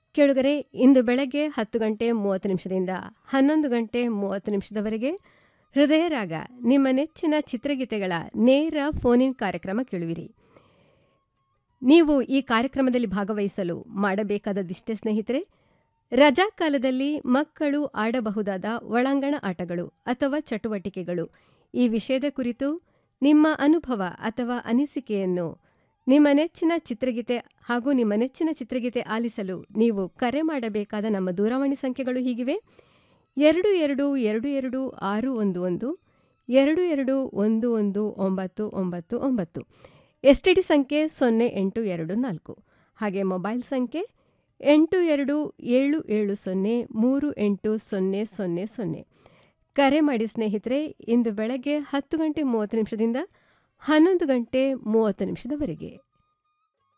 ಕೇಳುಗರೆ ಇಂದು ಬೆಳಗ್ಗೆ ಹತ್ತು ಗಂಟೆ ಮೂವತ್ತು ನಿಮಿಷದಿಂದ ಹನ್ನೊಂದು ಗಂಟೆ ಮೂವತ್ತು ನಿಮಿಷದವರೆಗೆ ಹೃದಯ ರಾಗ ನಿಮ್ಮ ನೆಚ್ಚಿನ ಚಿತ್ರಗೀತೆಗಳ ನೇರ ಫೋನಿನ್ ಕಾರ್ಯಕ್ರಮ ಕೇಳುವಿರಿ ನೀವು ಈ ಕಾರ್ಯಕ್ರಮದಲ್ಲಿ ಭಾಗವಹಿಸಲು ಮಾಡಬೇಕಾದದಿಷ್ಟೇ ಸ್ನೇಹಿತರೆ ರಜಾಕಾಲದಲ್ಲಿ ಮಕ್ಕಳು ಆಡಬಹುದಾದ ಒಳಾಂಗಣ ಆಟಗಳು ಅಥವಾ ಚಟುವಟಿಕೆಗಳು ಈ ವಿಷಯದ ಕುರಿತು ನಿಮ್ಮ ಅನುಭವ ಅಥವಾ ಅನಿಸಿಕೆಯನ್ನು ನಿಮ್ಮ ನೆಚ್ಚಿನ ಚಿತ್ರಗೀತೆ ಹಾಗೂ ನಿಮ್ಮ ನೆಚ್ಚಿನ ಚಿತ್ರಗೀತೆ ಆಲಿಸಲು ನೀವು ಕರೆ ಮಾಡಬೇಕಾದ ನಮ್ಮ ದೂರವಾಣಿ ಸಂಖ್ಯೆಗಳು ಹೀಗಿವೆ ಎರಡು ಎರಡು ಎರಡು ಎರಡು ಆರು ಒಂದು ಒಂದು ಎರಡು ಎರಡು ಒಂದು ಒಂದು ಒಂಬತ್ತು ಒಂಬತ್ತು ಒಂಬತ್ತು ಎಸ್ ಟಿ ಡಿ ಸಂಖ್ಯೆ ಸೊನ್ನೆ ಎಂಟು ಎರಡು ನಾಲ್ಕು ಹಾಗೆ ಮೊಬೈಲ್ ಸಂಖ್ಯೆ ಎಂಟು ಎರಡು ಏಳು ಏಳು ಸೊನ್ನೆ ಮೂರು ಎಂಟು ಸೊನ್ನೆ ಸೊನ್ನೆ ಸೊನ್ನೆ ಕರೆ ಮಾಡಿ ಸ್ನೇಹಿತರೆ ಇಂದು ಬೆಳಗ್ಗೆ ಹತ್ತು ಗಂಟೆ ಮೂವತ್ತು ನಿಮಿಷದಿಂದ ಹನ್ನೊಂದು ಗಂಟೆ ಮೂವತ್ತು ನಿಮಿಷದವರೆಗೆ